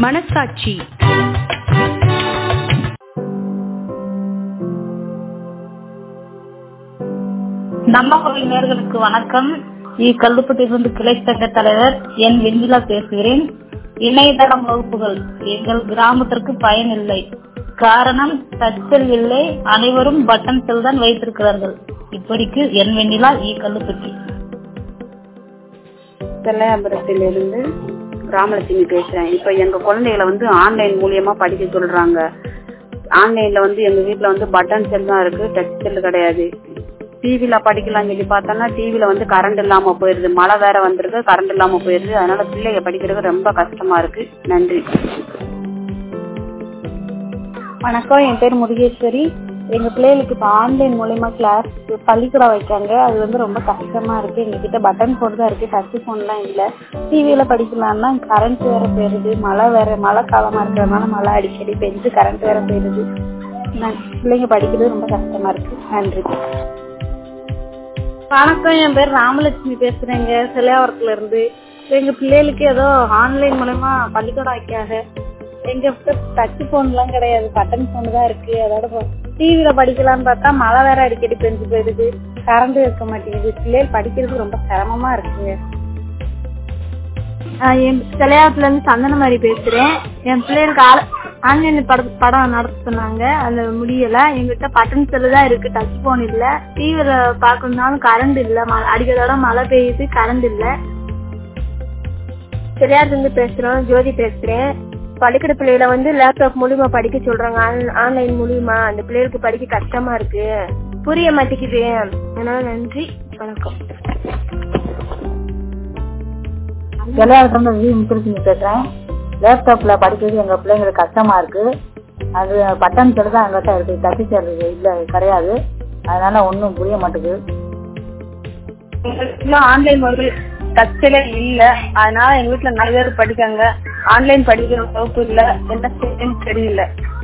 மனசாட்சி நம்ம கோவில் நேர்களுக்கு வணக்கம் இக்கல்லுப்பட்டியிலிருந்து கிளை சங்க தலைவர் என் வெண்ணிலா பேசுகிறேன் இணையதளம் வகுப்புகள் எங்கள் கிராமத்திற்கு பயனில்லை காரணம் டச்சல் இல்லை அனைவரும் பட்டன் செல் தான் வைத்திருக்கிறார்கள் இப்படிக்கு என் வெண்ணிலா இ கல்லுப்பட்டி செல்லையாபுரத்திலிருந்து ராமலட்சுமி பேசுறேன் இப்ப எங்க குழந்தைகளை வந்து ஆன்லைன் மூலியமா படிக்க சொல்றாங்க ஆன்லைன்ல வந்து எங்க வீட்ல வந்து பட்டன் செல் தான் இருக்கு டச் செல் கிடையாது டிவில படிக்கலாம் சொல்லி பார்த்தோம்னா டிவில வந்து கரண்ட் இல்லாம போயிருது மழை வேற வந்திருக்கு கரண்ட் இல்லாம போயிருது அதனால பிள்ளைங்க படிக்கிறது ரொம்ப கஷ்டமா இருக்கு நன்றி வணக்கம் என் பேர் முருகேஸ்வரி எங்க பிள்ளைகளுக்கு இப்போ ஆன்லைன் மூலயமா கிளாஸ் பள்ளிக்கூடம் வைக்காங்க அது வந்து ரொம்ப கஷ்டமா இருக்கு எங்க கிட்ட பட்டன் போன் தான் இருக்கு டச் போன்லாம் இல்ல டிவியில படிக்கலாம்னா கரண்ட் வேற போயிருது மழை வேற மழை காலமா இருக்கிறதுனால மழை அடிக்கடி பெஞ்சு கரண்ட் வேற போயிருது நான் பிள்ளைங்க படிக்கிறது ரொம்ப கஷ்டமா இருக்கு நன்றி வணக்கம் என் பேர் ராமலட்சுமி பேசுறேங்க சிலையாவரத்துல இருந்து எங்க பிள்ளைகளுக்கு ஏதோ ஆன்லைன் மூலமா பள்ளிக்கூடம் வைக்காங்க எங்க டச் போன்லாம் கிடையாது பட்டன் போன் தான் இருக்கு அதோட டிவில படிக்கலாம்னு பார்த்தா மழை வேற அடிக்கடி பெஞ்சு போயிடுது கரண்ட் இருக்க மாட்டேங்குது பிள்ளைகள் படிக்கிறது ரொம்ப சிரமமா இருக்குங்க என் சிலையாத்துல இருந்து சந்தனமாரி பேசுறேன் என் பிள்ளைகளுக்கு ஆன்லைன் படம் படம் நடத்தினாங்க அந்த முடியல எங்கிட்ட பட்டன் செல்லு தான் இருக்கு டச் போன் இல்ல டிவில பாக்கணும்னாலும் கரண்ட் இல்ல அடிக்கிறதோட மழை பெய்யுது கரண்ட் இல்ல சிலையாத்துல இருந்து பேசுறோம் ஜோதி பேசுறேன் பள்ளிக்கூட பிள்ளைகளை வந்து லேப்டாப் மூலியமா படிக்க சொல்றாங்க ஆன்லைன் மூலியமா அந்த பிள்ளைகளுக்கு படிக்க கஷ்டமா இருக்கு புரிய மாட்டேங்குது அதனால நன்றி வணக்கம் எல்லாருக்கும் வி முத்துலட்சுமி பேசுறேன் லேப்டாப்ல படிக்கிறது எங்க பிள்ளைங்களுக்கு கஷ்டமா இருக்கு அது பட்டன் செல் தான் எங்கிட்ட இருக்கு டச்சு செல் இல்ல கிடையாது அதனால ஒன்றும் புரிய மாட்டேங்குது இன்னும் ஆன்லைன் வகுப்பு டச்சில இல்ல அதனால எங்க வீட்டுல நிறைய பேர் படிக்காங்க ஆன்லைன் படிக்கிற வகுப்பு இல்ல என்ன செய்யணும்னு தெரியல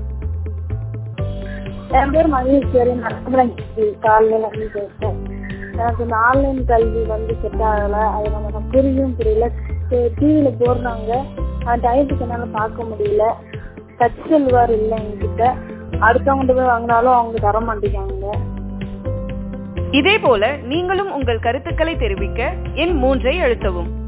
என் பேர் மகேஸ்வரி நடந்துச்சு காலையில வந்து பேசுறேன் எனக்கு இந்த ஆன்லைன் கல்வி வந்து செட் ஆகல அது நமக்கு புரியும் புரியல டிவியில போடுறாங்க அந்த டயத்துக்கு என்னால பார்க்க முடியல டச் செல்வார் இல்லை என்கிட்ட அடுத்தவங்க போய் வாங்கினாலும் அவங்க தர மாட்டேங்காங்க இதே போல நீங்களும் உங்கள் கருத்துக்களை தெரிவிக்க எண் மூன்றை அழுத்தவும்